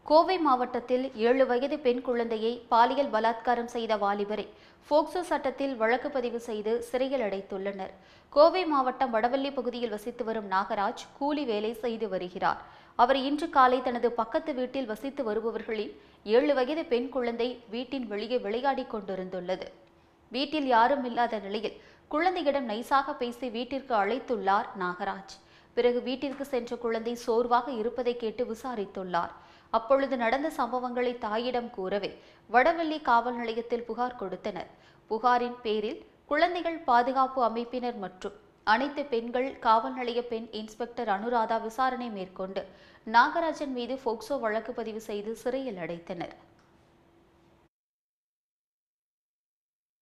கோவை மாவட்டத்தில் ஏழு வயது பெண் குழந்தையை பாலியல் பலாத்காரம் செய்த வாலிபரை போக்சோ சட்டத்தில் வழக்கு பதிவு செய்து சிறையில் அடைத்துள்ளனர் கோவை மாவட்டம் வடவள்ளி பகுதியில் வசித்து வரும் நாகராஜ் கூலி வேலை செய்து வருகிறார் அவர் இன்று காலை தனது பக்கத்து வீட்டில் வசித்து வருபவர்களில் ஏழு வயது பெண் குழந்தை வீட்டின் வெளியே விளையாடிக் கொண்டிருந்துள்ளது வீட்டில் யாரும் இல்லாத நிலையில் குழந்தையிடம் நைசாக பேசி வீட்டிற்கு அழைத்துள்ளார் நாகராஜ் பிறகு வீட்டிற்கு சென்ற குழந்தை சோர்வாக இருப்பதை கேட்டு விசாரித்துள்ளார் அப்பொழுது நடந்த சம்பவங்களை தாயிடம் கூறவே வடவள்ளி காவல் நிலையத்தில் புகார் கொடுத்தனர் புகாரின் பேரில் குழந்தைகள் பாதுகாப்பு அமைப்பினர் மற்றும் அனைத்து பெண்கள் காவல் நிலைய பெண் இன்ஸ்பெக்டர் அனுராதா விசாரணை மேற்கொண்டு நாகராஜன் மீது போக்சோ வழக்கு பதிவு செய்து சிறையில் அடைத்தனர்